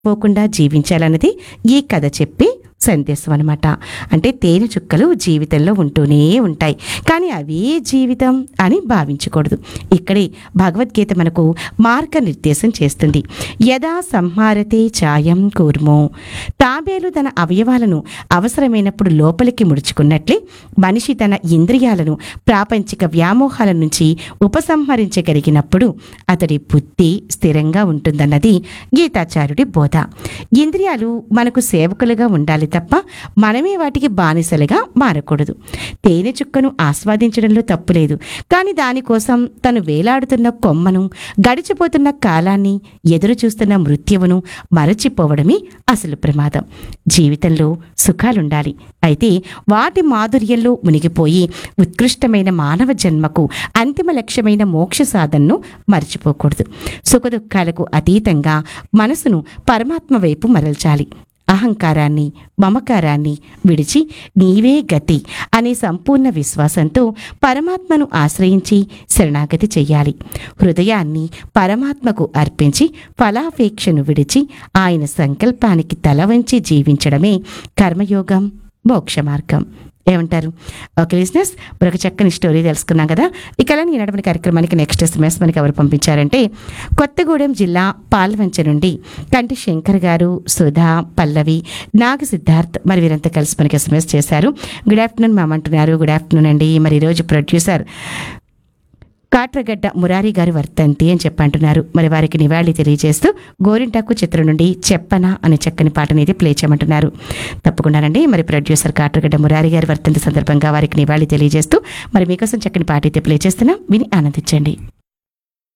పోకుండా జీవించాలన్నది ఈ కథ చెప్పి సందేశం అనమాట అంటే తేనె చుక్కలు జీవితంలో ఉంటూనే ఉంటాయి కానీ అవే జీవితం అని భావించకూడదు ఇక్కడే భగవద్గీత మనకు మార్గనిర్దేశం చేస్తుంది యదా సంహారతే ఛాయం కూర్మో తాబేలు తన అవయవాలను అవసరమైనప్పుడు లోపలికి ముడుచుకున్నట్లే మనిషి తన ఇంద్రియాలను ప్రాపంచిక వ్యామోహాల నుంచి ఉపసంహరించగలిగినప్పుడు అతడి బుద్ధి స్థిరంగా ఉంటుందన్నది గీతాచార్యుడి బోధ ఇంద్రియాలు మనకు సేవకులుగా ఉండాలి తప్ప మనమే వాటికి బానిసలుగా మారకూడదు తేనె చుక్కను ఆస్వాదించడంలో తప్పులేదు కానీ దానికోసం తను వేలాడుతున్న కొమ్మను గడిచిపోతున్న కాలాన్ని ఎదురు చూస్తున్న మృత్యువును మరచిపోవడమే అసలు ప్రమాదం జీవితంలో సుఖాలుండాలి అయితే వాటి మాధుర్యంలో మునిగిపోయి ఉత్కృష్టమైన మానవ జన్మకు అంతిమ లక్ష్యమైన మోక్ష సాధనను మర్చిపోకూడదు సుఖదుఖాలకు అతీతంగా మనసును పరమాత్మ వైపు మరల్చాలి అహంకారాన్ని మమకారాన్ని విడిచి నీవే గతి అనే సంపూర్ణ విశ్వాసంతో పరమాత్మను ఆశ్రయించి శరణాగతి చెయ్యాలి హృదయాన్ని పరమాత్మకు అర్పించి ఫలాపేక్షను విడిచి ఆయన సంకల్పానికి తల వంచి జీవించడమే కర్మయోగం మోక్ష మార్గం ఏమంటారు ఓకే లిజినెస్ మరొక చక్కని స్టోరీ తెలుసుకున్నాం కదా ఇక అలానే ఈనాటి కార్యక్రమానికి నెక్స్ట్ ఎస్ఎంఎస్ మనకి ఎవరు పంపించారంటే కొత్తగూడెం జిల్లా పాల్వంచ నుండి కంటి శంకర్ గారు సుధా పల్లవి నాగ సిద్ధార్థ్ మరి వీరంతా కలిసి మనకి ఎస్ఎంఎస్ చేశారు గుడ్ ఆఫ్టర్నూన్ మ్యామ్ అంటున్నారు గుడ్ ఆఫ్టర్నూన్ అండి మరి ఈరోజు ప్రొడ్యూసర్ కాట్రగడ్డ మురారి గారి వర్తంతి అని చెప్పంటున్నారు మరి వారికి నివాళి తెలియజేస్తూ గోరింటాకు చిత్రం నుండి చెప్పన అనే చక్కని పాటని అయితే ప్లే చేయమంటున్నారు తప్పకుండానండి మరి ప్రొడ్యూసర్ కాట్రగడ్డ మురారి గారి వర్తంతి సందర్భంగా వారికి నివాళి తెలియజేస్తూ మరి మీకోసం చక్కని పాట అయితే ప్లే చేస్తున్నాం విని ఆనందించండి